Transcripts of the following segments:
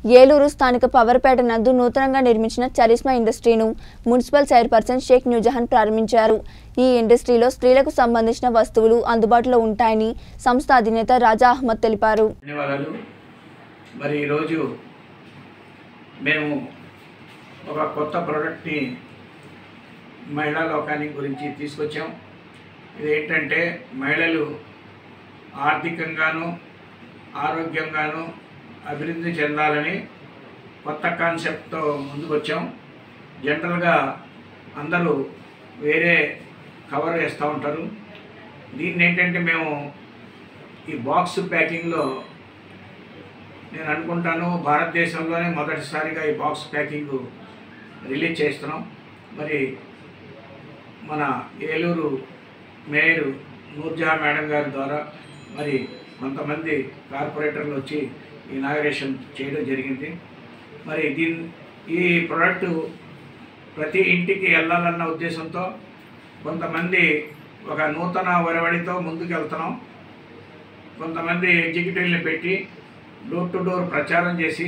ఏలూరు స్థానిక పవర్పేట నందు నూతనంగా నిర్మించిన చరిస్మా ఇండస్ట్రీను మున్సిపల్ చైర్పర్సన్ షేక్ న్యూజహాన్ ప్రారంభించారు ఈ ఇండస్ట్రీలో స్త్రీలకు సంబంధించిన వస్తువులు అందుబాటులో ఉంటాయని సంస్థ అధినేత రాజా అహ్మద్ తెలిపారు ధన్యవాదాలు మరి ఈరోజు మేము ఒక కొత్త ప్రోడక్ట్ని మహిళా లోకానికి గురించి తీసుకొచ్చాం ఇది ఏంటంటే మహిళలు ఆర్థికంగాను ఆరోగ్యంగాను అభివృద్ధి చెందాలని కొత్త కాన్సెప్ట్తో ముందుకు వచ్చాం జనరల్గా అందరూ వేరే కవర్ వేస్తూ ఉంటారు దీన్ని ఏంటంటే మేము ఈ బాక్స్ ప్యాకింగ్లో నేను అనుకుంటాను భారతదేశంలోనే మొదటిసారిగా ఈ బాక్స్ ప్యాకింగ్ రిలీజ్ చేస్తున్నాం మరి మన ఏలూరు మేయర్ నూర్జహాన్ మేడం గారి ద్వారా మరి కొంతమంది కార్పొరేటర్లు వచ్చి ఇనాగరేషన్ చేయడం జరిగింది మరి దీని ఈ ప్రోడక్ట్ ప్రతి ఇంటికి వెళ్ళాలన్న ఉద్దేశంతో కొంతమంది ఒక నూతన ఒరవడితో ముందుకు వెళ్తున్నాం కొంతమంది ఎగ్జిక్యూటివ్ని పెట్టి డోర్ టు డోర్ ప్రచారం చేసి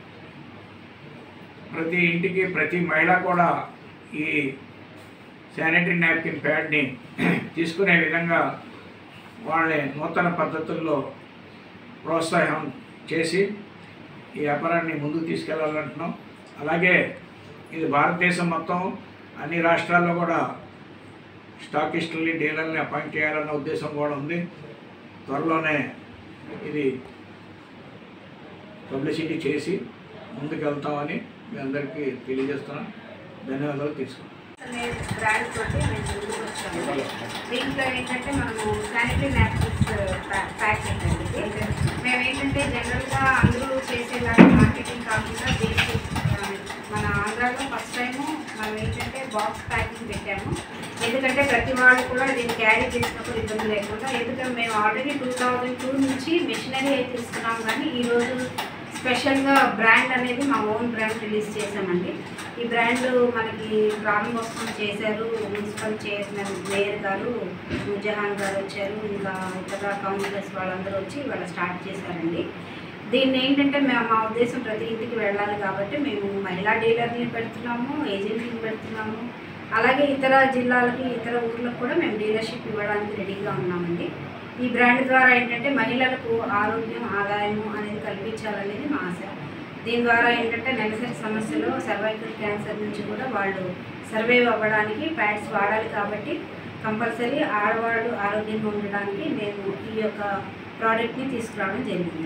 ప్రతి ఇంటికి ప్రతి మహిళ కూడా ఈ శానిటరీ నాప్కిన్ ప్యాడ్ని తీసుకునే విధంగా వాళ్ళని నూతన పద్ధతుల్లో ప్రోత్సాహం చేసి ఈ వ్యాపారాన్ని ముందుకు తీసుకెళ్లాలంటున్నాం అలాగే ఇది భారతదేశం మొత్తం అన్ని రాష్ట్రాల్లో కూడా స్టాకిస్టుల్ని డీలర్ని అపాయింట్ చేయాలన్న ఉద్దేశం కూడా ఉంది త్వరలోనే ఇది పబ్లిసిటీ చేసి ముందుకు వెళ్తామని మీ అందరికీ తెలియజేస్తున్నాం ధన్యవాదాలు తీసుకుంటాం అనే బ్రాండ్ తోటి మేము ముందుకు వచ్చాము దీంట్లో ఏంటంటే మనము శానిటరీ నాప్కిన్స్ ప్యాకెట్ అండి ఇది. మేము ఏంటంటే జనరల్గా అందరూ చేసేలాగా మార్కెటింగ్ కాకుండా దీనికి ఆ, మన ఆంధ్రాలో ఫస్ట్ టైము మనం ఏంటంటే బాక్స్ ప్యాకింగ్ పెట్టాము ఎందుకంటే ప్రతి వాళ్ళు కూడా దీన్ని క్యారీ చేసినప్పుడు ఇబ్బంది లేకుండా ఎందుకంటే మేము ఆల్రెడీ టూ థౌజండ్ టూ నుంచి మిషనరీ అయితే ఇస్తున్నాం కానీ ఈరోజు స్పెషల్గా బ్రాండ్ అనేది మా ఓన్ బ్రాండ్ రిలీజ్ చేసామండి ఈ బ్రాండ్ మనకి ప్రారంభోత్సవం చేశారు మున్సిపల్ చైర్మన్ మేయర్ గారు నూర్జహాన్ గారు వచ్చారు ఇంకా ఇతర కౌన్సిలర్స్ వాళ్ళందరూ వచ్చి వాళ్ళు స్టార్ట్ చేశారండి దీన్ని ఏంటంటే మేము మా ఉద్దేశం ప్రతి ఇంటికి వెళ్ళాలి కాబట్టి మేము మహిళా డీలర్ని పెడుతున్నాము ఏజెంట్ని పెడుతున్నాము అలాగే ఇతర జిల్లాలకి ఇతర ఊర్లకు కూడా మేము డీలర్షిప్ ఇవ్వడానికి రెడీగా ఉన్నామండి ఈ బ్రాండ్ ద్వారా ఏంటంటే మహిళలకు ఆరోగ్యం ఆదాయము అనేది కల్పించాలనేది మా ఆశ దీని ద్వారా ఏంటంటే నెలసరి సమస్యలు సర్వైకల్ క్యాన్సర్ నుంచి కూడా వాళ్ళు సర్వైవ్ అవ్వడానికి ప్యాడ్స్ వాడాలి కాబట్టి కంపల్సరీ ఆడవాళ్ళు ఆరోగ్యంగా ఉండడానికి మేము ఈ యొక్క ప్రోడక్ట్ని తీసుకురావడం జరిగింది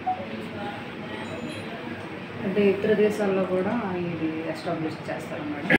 అంటే ఇతర దేశాల్లో కూడా ఇది ఎస్టాబ్లిష్ చేస్తారన్నమాట